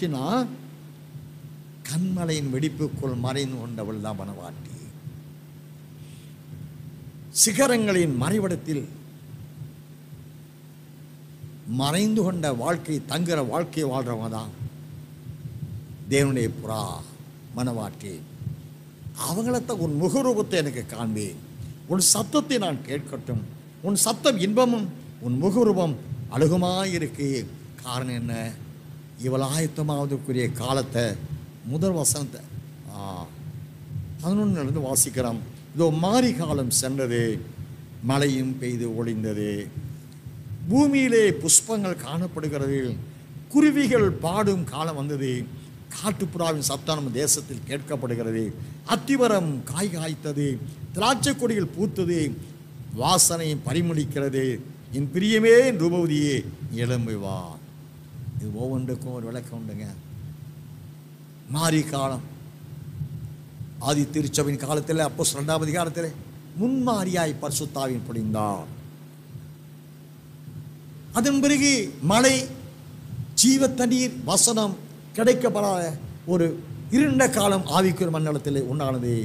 நோக்கினா கண்மலையின் வெடிப்புக்குள் மறைந்து கொண்டவள் தான் மனவாட்டி சிகரங்களின் மறைவிடத்தில் மறைந்து கொண்ட வாழ்க்கை தங்குற வாழ்க்கையை வாழ்றவங்க தான் தேவனுடைய புறா மனவாட்டி அவங்களத்தான் உன் முகரூபத்தை எனக்கு காண்பேன் உன் சத்தத்தை நான் கேட்கட்டும் உன் சத்தம் இன்பமும் உன் முகரூபம் அழகுமாயிருக்கு காரணம் என்ன இவள் ஆயத்தமாவதற்குரிய காலத்தை முதல் வசனத்தை ஆ பதினொன்றுலேருந்து வாசிக்கிறோம் இதோ மாரி காலம் சென்றது மழையும் பெய்து ஒளிந்தது பூமியிலே புஷ்பங்கள் காணப்படுகிறது குருவிகள் பாடும் காலம் வந்தது காட்டுப்புறாவின் சத்தம் நம்ம தேசத்தில் கேட்கப்படுகிறது அத்திவரம் காய் காய்த்தது திராட்சை கொடிகள் பூத்தது வாசனை பரிமளிக்கிறது என் பிரியமே என் ரூபவதியே எழும்பி வா இது ஒவ்வொன்றுக்கும் ஒரு விளக்கம் உண்டுங்க மாரி காலம் ஆதி திருச்சபையின் காலத்தில் அப்போ ரெண்டாம் அதிகாரத்தில் முன்மாரியாய் பரிசுத்தாவின் பொழிந்தார் அதன் பிறகு மழை ஜீவ தண்ணீர் வசனம் கிடைக்கப்படாத ஒரு இருண்ட காலம் ஆவிக்குரிய மண்டலத்தில் உண்டானது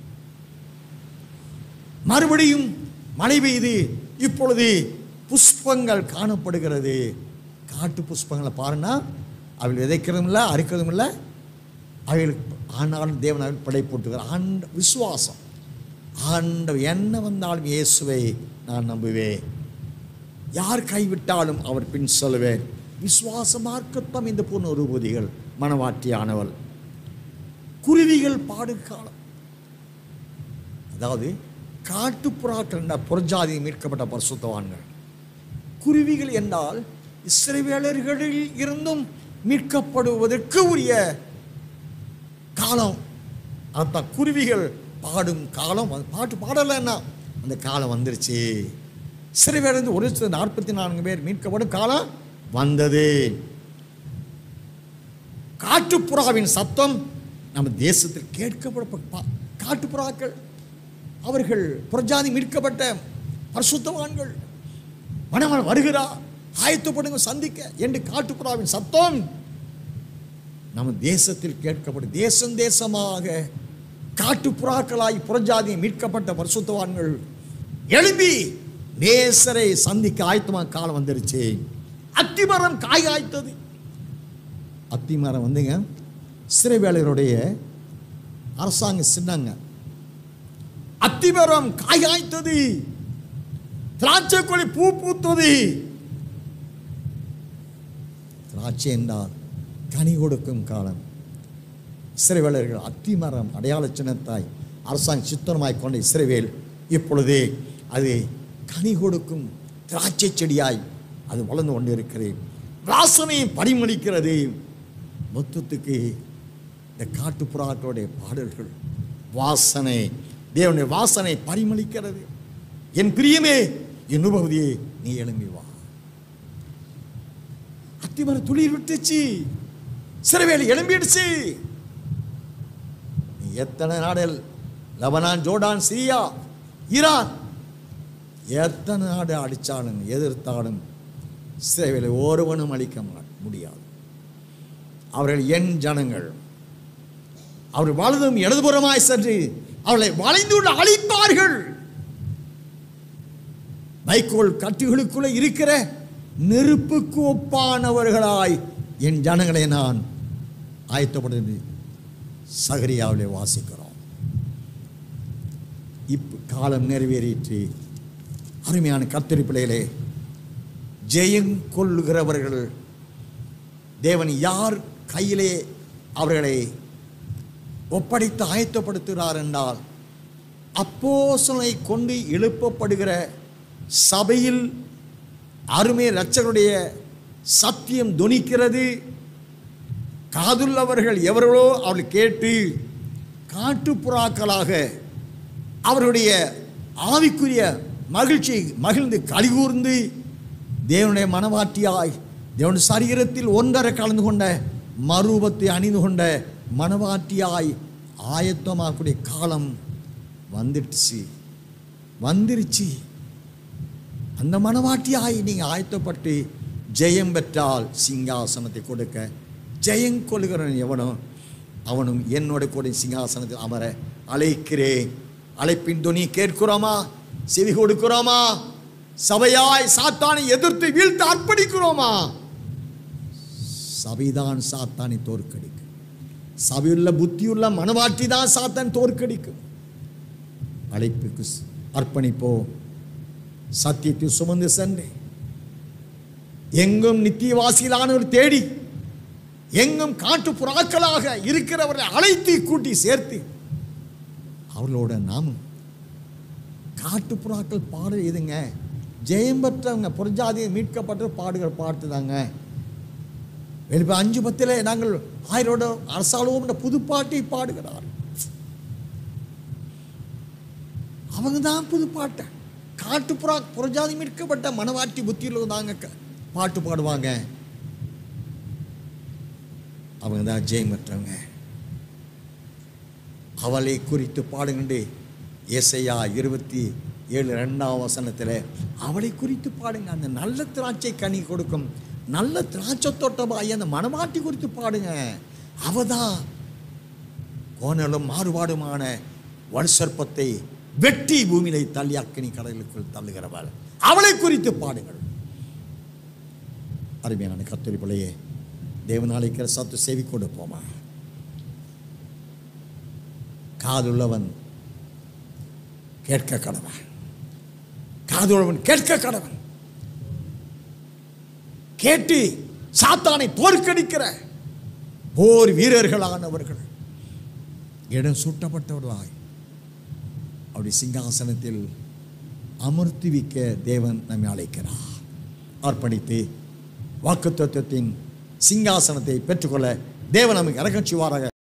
மறுபடியும் மழை பெய்து இப்பொழுது புஷ்பங்கள் காணப்படுகிறது காட்டு புஷ்பங்களை பாருன்னா அவள் விதைக்கிறதும் இல்லை அறுக்கிறதும் இல்லை அவைகளுக்கு ஆனாலும் தேவன் அவள் படை போட்டுகிறார் ஆண்ட விசுவாசம் ஆண்ட என்ன வந்தாலும் இயேசுவை நான் நம்புவேன் யார் கைவிட்டாலும் அவர் பின் சொல்லுவேன் விசுவாச மார்க்கத்தம் இந்த பூர்ண உருபதிகள் மனவாட்டியானவள் குருவிகள் பாடு காலம் அதாவது காட்டுப்புறாக்கள் என்ற புறஜாதி மீட்கப்பட்ட பரிசுத்தவான்கள் குருவிகள் என்றால் இஸ்ரவேலர்களில் இருந்தும் மீட்கப்படுவதற்கு உரிய காலம் அதான் குருவிகள் பாடும் காலம் வந்து- பாட்டு பாடலைன்னா அந்த காலம் வந்துருச்சு சிறைவேலிருந்து ஒரு லட்சத்து நாற்பத்தி நான்கு பேர் மீட்கப்படும் காலம் வந்தது காட்டுப்புறாவின் சத்தம் நம்ம தேசத்தில் கேட்கப்பட காட்டுப்புறாக்கள் அவர்கள் புறஜாதி மீட்கப்பட்ட பரிசுத்தவான்கள் மணவன் வருகிறா ஆயத்தப்படுங்க சந்திக்க என்று காட்டுப்புறாவின் சத்தம் நம்ம தேசத்தில் கேட்கப்படும் தேசம் தேசமாக காட்டுப்புறாக்களாய் புறஜாதி மீட்கப்பட்ட பரிசுத்தவான்கள் எழும்பி நேசரை சந்திக்க ஆயத்தமாக காலம் வந்துருச்சு அத்திமரம் காய் காய்த்தது அத்திமரம் வந்துங்க சிறைவேலையருடைய அரசாங்க சின்னங்க அத்திமரம் காய் காய்த்தது திராட்சை கொடி பூ பூத்தது திராட்சை என்றால் கனி கொடுக்கும் காலம் இஸ்ரவேலர்கள் அத்திமரம் அடையாள சின்னத்தாய் அரசாங்க சித்தனமாய் கொண்ட இஸ்ரவேல் இப்பொழுது அது கனி கொடுக்கும் திராட்சை செடியாய் அது வளர்ந்து கொண்டிருக்கிறது வாசனையை பரிமளிக்கிறது மொத்தத்துக்கு இந்த காட்டுப்புறாக்களுடைய பாடல்கள் வாசனை தேவனுடைய வாசனை பரிமளிக்கிறது என் பிரியமே என் உபகுதியே நீ எழும்பி வா அத்திமர துளிர் விட்டுச்சு சிறவேலி எழும்பிடுச்சு நீ எத்தனை நாடுகள் லபனான் ஜோர்டான் சிரியா ஈரான் எத்தனை நாடு அடித்தாலும் எதிர்த்தாலும் சிறைவேலை ஒருவனும் அழிக்க மா- முடியாது அவர்கள் என் ஜனங்கள் அவர் வலதும் இடதுபுறமாய் சென்று அவளை வளைந்து அழிப்பார்கள் வைக்கோல் கட்டுகளுக்குள்ள இருக்கிற நெருப்புக்கு ஒப்பானவர்களாய் என் ஜனங்களை நான் ஆயத்தப்படுது சகரியாவிலே வாசிக்கிறோம் இப்ப காலம் நிறைவேறிற்று அருமையான கத்திரி பிள்ளைகளே ஜெயம் கொள்ளுகிறவர்கள் தேவன் யார் கையிலே அவர்களை ஒப்படைத்து ஆயத்தப்படுத்துகிறார் என்றால் அப்போசனை கொண்டு எழுப்பப்படுகிற சபையில் அருமை இரட்சகருடைய சத்தியம் துணிக்கிறது காதுள்ளவர்கள் எவர்களோ அவர்கள் கேட்டு காட்டுப்புறாக்களாக அவருடைய ஆவிக்குரிய மகிழ்ச்சி மகிழ்ந்து கலிகூர்ந்து தேவனுடைய மனவாட்டியாய் தேவனுடைய சரீரத்தில் ஒன்றரை கலந்து கொண்ட மரூபத்தை அணிந்து கொண்ட மனவாட்டியாய் ஆயத்தமாகக்கூடிய காலம் வந்துடுச்சு வந்துருச்சு அந்த மனவாட்டியாய் நீங்கள் ஆயத்தப்பட்டு ஜெயம் பெற்றால் சிங்காசனத்தை கொடுக்க ஜெயம் கொள்கிறவன் எவனோ அவனும் என்னோட கூட சிங்காசனத்தில் அமர அழைக்கிறேன் அழைப்பின் துணி கேட்கிறோமா செவி கொடுக்கிறோமா சபையாய் சாத்தானை எதிர்த்து வீழ்த்து அர்ப்பணிக்கிறோமா சபைதான் சாத்தானை தோற்கடிக்கும் சபையுள்ள புத்தியுள்ள மனவாட்டி தான் சாத்தான் தோற்கடிக்கும் அழைப்புக்கு ஸ்- அர்ப்பணிப்போம் சத்தியத்தை சுமந்து சென்று எங்கும் நித்தியவாசிகளானவர் தேடி எங்கும் காட்டு புறாக்களாக இருக்கிறவர்களை அழைத்து கூட்டி சேர்த்து அவர்களோட நாமும் காட்டு புறாக்கள் பாடு இதுங்க ஜெயம் பெற்றவங்க புறஜாதியை மீட்கப்பட்ட பாடுகிற பாட்டு தாங்க வெளிப்ப அஞ்சு பத்தில் நாங்கள் ஆயிரோட அரசாளுவோம் என்ற புதுப்பாட்டை பாடுகிறார் அவங்க தான் புதுப்பாட்டை காட்டுப்புறா புறஜாதி மீட்கப்பட்ட மனவாட்டி புத்தியில் தாங்க க- பாட்டு பாடுவாங்க அவங்க தான் ஜெயம் பெற்றவங்க அவளை குறித்து பாடுங்கண்டு ஏசையா இருபத்தி ஏழு ரெண்டாம் வசனத்தில் அவளை குறித்து பாடுங்க அந்த நல்ல திராட்சை கனி கொடுக்கும் நல்ல திராட்சை தோட்டமாய் அந்த மனமாட்டி குறித்து பாடுங்க அவ தான் கோணலும் மாறுபாடுமான வலுசற்பத்தை வெட்டி பூமியிலே தள்ளி அக்கினி கடலுக்குள் தள்ளுகிறவள் அவளை குறித்து பாடுங்கள் அருமையான கத்தரி பிள்ளையே தேவனாளிக்கிற சத்து செவி கொடுப்போமா காதுள்ளவன் கேட்க கடவன் காதுள்ளவன் கேட்க கடவன் கேட்டு சாத்தானை தோற்கடிக்கிற போர் வீரர்களானவர்கள் இடம் சூட்டப்பட்டவர்களாய் அப்படி சிங்காசனத்தில் அமர்த்துவிக்க தேவன் நம்மை அழைக்கிறார் அர்ப்பணித்து வாக்குத்தத்தத்தின் சிங்காசனத்தை பெற்றுக்கொள்ள தேவன் நமக்கு இறக்கச்சுவாராக